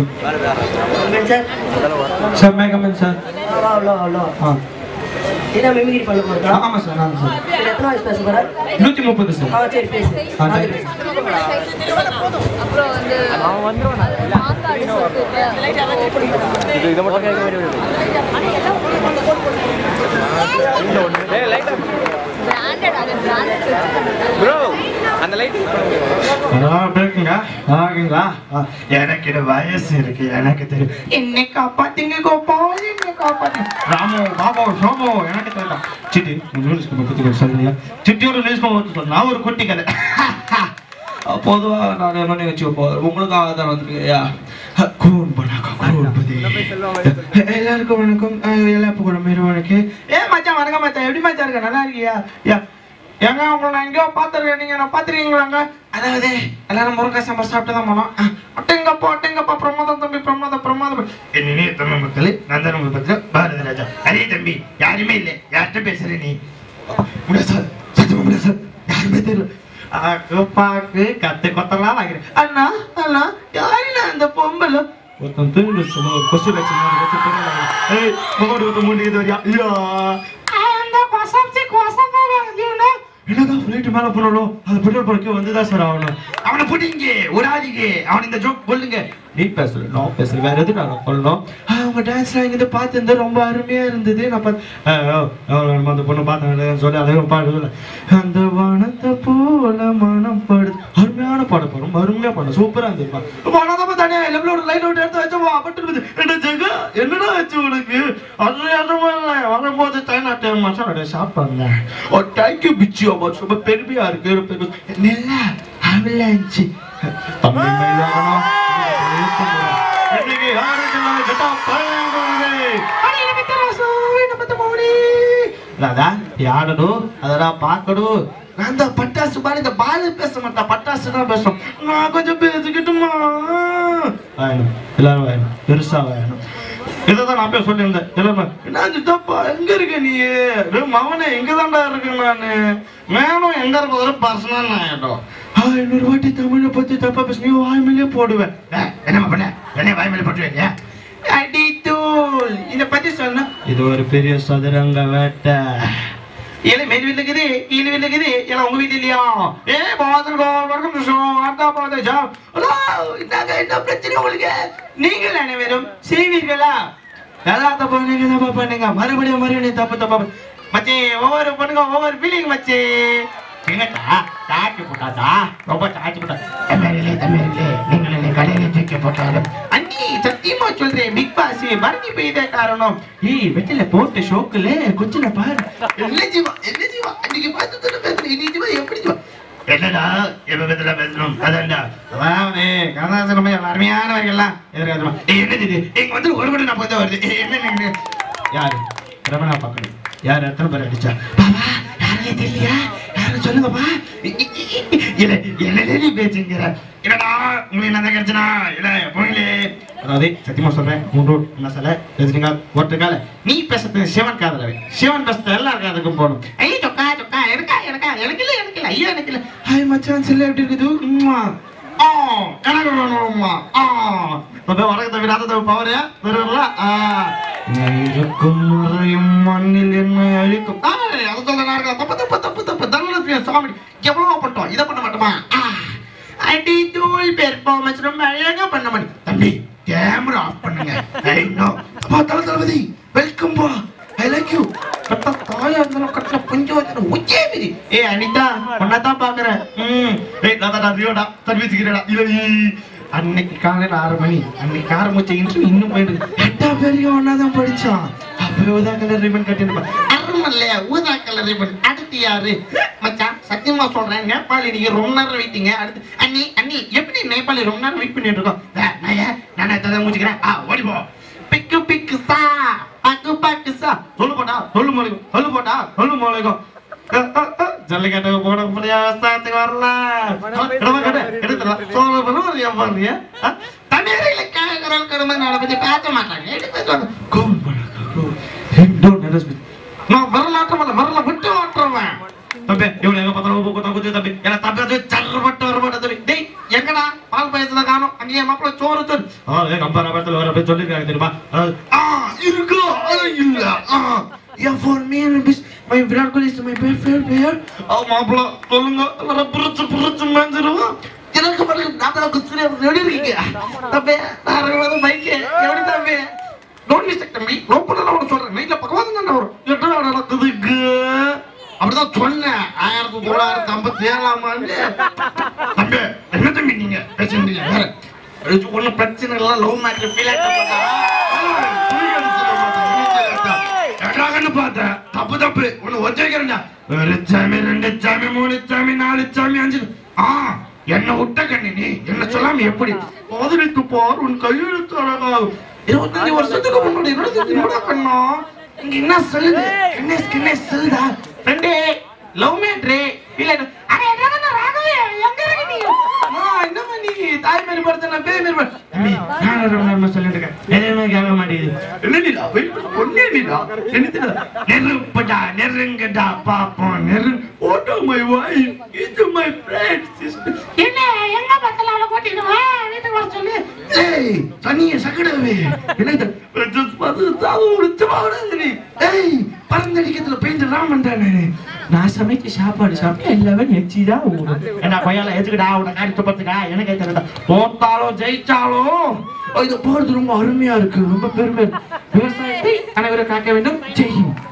Sir sir மேகமன் sir அவ்வளோ அவ்வளோ ஆ இதான் மிமிகிரி பண்ண போகிறதா ஆமாம் சார் நான் சார் சரி எத்தனை வயசு பேச போகிற நூற்றி முப்பது சார் ஆ சரி பேசு ஆ, நாலு சரி. பேசு அப்புறம் வந்து மாங்காடு பிராண்டட் அது பிராண்டட் ப்ரோ அந்த லைட் இருக்குங்க ஆகுங்களா எனக்கு இது வயசு இருக்கு எனக்கு தெரியும் என்னை காப்பாத்துங்க கோபால் என்னை காப்பாத்துங்க ராமோ பாபோ சோமோ எனக்கு தெரியல சிட்டி நியூஸ் பத்தி சொல்லுங்க சிட்டியோட நியூஸ் பத்தி சொல்ல நான் ஒரு குட்டி கதை பொதுவாக நான் என்ன வச்சுக்கோ உங்களுக்காக தான் வந்துருக்கையா கூன் பண்ணாக்கா கூன் பதி எல்லாருக்கும் வணக்கம் எல்லா கூட மீறுவனுக்கு ஏ மச்சான் வணக்கம் மச்சான் எப்படி மச்சான் இருக்க நல்லா இருக்கியா யா ஏங்க உங்களை நான் எங்கேயோ பார்த்துருக்கேன் நீங்க நான் பார்த்துருக்கீங்களாங்க அதாவது எல்லாரும் முருங்கை சாம்பார் சாப்பிட்டு தான் போனோம் ஒட்டெங்கப்பா ஒட்டெங்கப்பா பிரமாதம் தம்பி பிரமாதம் பிரமாதம் என்னே தமிழ் மக்கள் நான் தான் உங்களை பத்திர பாரதி ராஜா அரே தம்பி யாருமே இல்லை யார்கிட்ட பேசுற நீ முடியாது சார் சத்தியமா முடியாது சார் யாருமே தெரியல ஆக்கு பாக்கு கத்து கொத்தலாம் வாங்கிறேன் அண்ணா அண்ணா யாருண்ணா அந்த பொம்பளை ஒருத்தன் திருடு சும்மா ஒரு கொசு வச்சு ஏய் மகோடு ஒருத்தன் மூண்டிக்கு வரியா ஐயா அந்த கொசப்சி கொசம் என்னடா ஃப்ளைட் மேல போனாலும் அது பெட்ரோல் பங்க்கு வந்துதான் சார் ஆகணும் அவனை பிடிங்க விடாதீங்க அவன் இந்த ஜோக் கொல்லுங்க நீ பேசல நான் பேசல வேற எதுக்கு நான் கொல்லணும் அவங்க டான்ஸ்லாம் இங்க பார்த்து இருந்தா ரொம்ப அருமையா இருந்தது நான் பார்த்து அந்த பொண்ணு பார்த்தேன் சொல்லி அதையும் பாடுதல அந்த வானத்தை போல மனம் பாடுது அருமையான பாட பாடும் அருமையா பாடும் சூப்பரா இருந்தது மனதப்ப தனியா லெவல ஒரு லைட் அவுட் எடுத்து வச்சு அப்பட்டு இருக்குது என்ன ஜெக என்னடா வச்சு உனக்கு அது எதுவும் இல்லை வரும்போது டைனா டைம் மாசம் அப்படியே சாப்பிட்டாங்க ஓ தேங்க்யூ பிச்சி அம்மா ரொம்ப பெருமையா இருக்கு ரொம்ப பெருமை நெல்ல அவலாஞ்சி தம்பி மயிலாகணும் இன்னைக்கு யாருக்கு நான் கிட்ட பயன்படுகிறே அதான் யாடணும் அதெல்லாம் பார்க்கணும் நான் இந்த பட்டாசு மாதிரி இந்த பாலு பேச மாட்டேன் பட்டாசு தான் பேசும் நான் கொஞ்சம் பேசிக்கிட்டுமா வேணும் எல்லாரும் வேணும் பெருசா வேணும் இதைதான் நான் போய் சொல்லியிருந்தேன் எல்லாமே என்ன சித்தப்பா எங்க இருக்க நீ டேய் மவனே எங்க தான்டா இருக்கேன் நானு மேலும் எங்க இருக்கிறது பர்சனல் ஆயிடும் இன்னொரு வாட்டி தமிழை பத்தி தப்பா பேச நீ வாய்மையிலே போடுவேன் ஏய், என்னம்மா பண்ண என்ன வாய்மையில போட்டுருவீங்க அடி தூள் இத பத்தி சொன்னா இது ஒரு பெரிய சதுரங்க வேட்டை ஏழை மேல் வீட்டுல இருக்குது கீழ் வீட்டுல இருக்குது ஏன்னா உங்க வீட்டு இல்லையா ஏ பாதல் வணக்கம் விஷயம் அத்தா பாத ஜா இந்தாங்க என்ன பிரச்சனை உங்களுக்கு நீங்கள் அனைவரும் செய்வீர்களா நல்லா தப்பா நீங்க தப்பா பண்ணுங்க மறுபடியும் மறுபடியும் தப்பு தப்பா பண்ணு. மச்சி ஒவ்வொரு பொண்ணுங்க ஒவ்வொரு ஃபீலிங் மச்சி என்னக்கா சாச்சி போட்டாதா ரொம்ப சாச்சி போட்டா தமிழிலே தமிழிலே நீங்கள் என்னை கடையில தூக்கி போட்டாலும் அண்ணி சத்தியமா சொல்றேன் பிக் பாஸ் பரணி பெய்த காரணம் ஏய் வெட்டில போட்ட ஷோக்குல கொஞ்சம் பாரு என்ன ஜீவா என்ன ஜீவா அன்னைக்கு பார்த்து தானே பேசுறேன் இனி ஜீவா எப்படி ஜீவா என்னடா எப்ப பத்தில பேசணும் அதான்டா அதாவது கதாசனமே அருமையானவர்கள்லாம் எதிர்காலமா ஏய் என்னது இது இங்க வந்து ஒரு கூட நான் போய் வருது ஏய், என்ன நீங்க யாரு ரமணா பார்க்கணும் யார் எத்தனை பேர் அடிச்சா பாபா யாருமே தெரியலையா யாரும் சொல்லுங்கப்பா இ- இ- இ- இ- இல்ல என்ன நீ பேசுங்கிற இல்லடா உங்களுக்கு என்ன கிடைச்சுனா இல்ல போயிலே அதாவது சத்தியமா சொல்றேன் மூன்று என்ன சொல்ல ரஜினிகாந்த் ஒருத்தருக்கால நீ பேசுறது சிவன் காதலவே சிவன் பேசுறது எல்லார் காதுக்கும் போகணும் ஐயோ சொக்கா சொக்கா எனக்கா எனக்கா எனக்கு இல்ல எனக்கு இல்ல ஐயோ எனக்கு இல்ல ஹாய் மச்சான் செல்ல எப்படி இருக்குது உம்மா. ஆ எனக்கு வேணும்மா ஆ அப்ப வணக்கத்தை விடாத பவரே வருவல ஆ இருக்கும் முறையும் மண்ணில் என்ன அழிக்கும் ஆ, அதை சொல்ல நான் இருக்கேன். தப்பு தப்பு தப்பு தப்பு தனலட்சுமி சாமி எவ்வளோ பட்டோம் இதை பண்ண மாட்டோமா ஆ, அடி தூள் பெர்ஃபார்மன்ஸ் ரொம்ப அழகா பண்ண மாட்டேன் தம்பி கேமரா ஆஃப் பண்ணுங்க ஐ நோ அப்பா தல தளபதி வெல்கம் பா ஐ லைக் யூ கட்ட தாயா இருந்தாலும் கட்ட பஞ்சு வச்சு உச்சே விதி ஏ அனிதா உன்னதான் பாக்குறேன் ம் ஏய் நான் தான் ரியோடா சர்வீஸ்கிறடா இல்லை அன்னைக்கு காலையில ஆறு மணி அன்னைக்கு ஆரம்பிச்ச இன்டர்வியூ இன்னும் போயிட்டு எட்டா பேரையும் ஒன்னா தான் படிச்சான் அப்ப ஊதா கலர் ரிபன் கட்டிருப்பான் அருமல்ல ஊதா கலர் ரிபன் அடுத்து யாரு மச்சான் சத்தியமா சொல்றேன் நேபாளி நீங்க ரொம்ப நேரம் வெயிட்டிங்க அடுத்து அண்ணி அண்ணி எப்படி நேபாளி ரொம்ப நேரம் வெயிட் பண்ணிட்டு இருக்கோம் டேய், நான் ஏன் நான் எத்தனை முடிச்சுக்கிறேன் ஆ ஓடி போ பிக்கு பிக்கு சா பக்கு பக்கு சா சொல்லு போட்டா சொல்லு மொழிக்கும் சொல்லு போட்டா சொல்லு மொழிக்கும் ஜல்லிக்கட்டு போட முடியாதத்துக்கு வரல எடுத்துடலாம் பண்ணுறியா பாருங்க தமிழில் கேட்கறால் கருமை நாளை பத்தி பேச மாட்டாங்க எடுத்து கோவம் பண்ணாங்க நான் வரலாற்றம் அல்ல வரல விட்டு மாற்றவன் தம்பி இவனை எங்க பார்த்தாலும் உப்பு குத்தம் குத்தி தம்பி ஏன்னா தம்பி அது சர்வட்டு வரமாட்டேன் தம்பி டேய் எங்கடா பால் பாயசத்தை காணும் அங்க நீ என் மாப்பிள்ள சோறு சோறு ஆ ஏ நம்ம நபத்துல வர போய் சொல்லிருக்காங்க தெரியுமா அதாவது, ஆ இருக்கா அது இல்ல ஆ Yeah, for me and this, my Virat Kohli is my favorite player. ஆ மாப்பிள்ள சொல்லுங்க வர புரிச்சு புரிச்சு மேஞ்சிருவோம் எனக்கு பிறகு நாட்டாவுக்கு சூரிய எப்படி இருக்கீங்க தம்பி நான் வந்து பைக்கு எப்படி தம்பி டோன்ட் மிஸ்டேக் தம்பி லவ் பண்ணல உனக்கு சொல்றேன் நைட்ல பக்கவாதம் தானே வரும் என்ன நடக்குதுக்கு அப்படிதான் சொன்னேன் ஆயிரத்தி தொள்ளாயிரத்தி ஐம்பத்தி ஏழாம் ஆண்டு தம்பி என்ன தம்பி நீங்க பேசுறீங்க வேற ஒன்னும் பிரச்சனை இல்லை லவ் மேட்ரு ஃபீல் ஆகிட்டு பார்த்தேன் தப்பு தப்பு ஒண்ணு ஒத்து வைக்கிறேன்டா ஒரு சாமி ரெண்டு சாமி மூணு சாமி நாலு சாமி அஞ்சு ஆ என்ன விட்ட கண்ணி நீ என்ன சொல்லாம எப்படி காதலித்து பார் உன் கையெழுத்து அழகாகும் இருபத்தஞ்சு வருஷத்துக்கு முன்னாடி இருபத்தஞ்சு நிமிடம் கண்ணா இங்க என்ன சொல்லுது என்ன என்ன சொல்லுதா ஃப்ரெண்டே லவ் மேட்ரே இல்ல அட என்ன ராகவே எங்க இருக்க நீ அம்மா என்னம்மா நீ தாய் மாதிரி படுத்த நான் பேய் மாதிரி படுத்த தம்பி நான் ரொம்ப நேரமா சொல்லிட்டு இருக்கேன் எதையுமே கேட்க மாட்டேங்குது என்ன நீடா வெயிட் பண்ண பொண்ணே நீடா என்ன தெரியுதா நெருப்படா நெருங்கடா பாப்போம் நெரு ஓட்டோ மை வைஃப் இது மை ஃப்ரெண்ட் சிஸ்டர் என்ன எங்க பத்தல அவளை கூட்டிட்டு வா வீட்டுக்கு வர சொல்லு ஏய் தனிய சக்கடவே என்ன இது ஜஸ்ட் பாத்து சாவு முடிச்சு வாடாது நீ ஏய் பறந்தடிக்கிறதுல பெயிண்ட் ராமன்டா நானு நான் சமைக்க சாப்பாடு சாப்பிட்டு எல்லாமே எச்சி தான் ஓடும் என்ன கொய்யால எதுக்குடா உன காரித்து பத்துக்கா எனக்கு தெரியல தோத்தாலும் ஜெயிச்சாலும் இது போறது ரொம்ப அருமையா இருக்கு ரொம்ப பெருமை விவசாயத்தை அனைவரும் காக்க வேண்டும் ஜெய் ஹிந்த்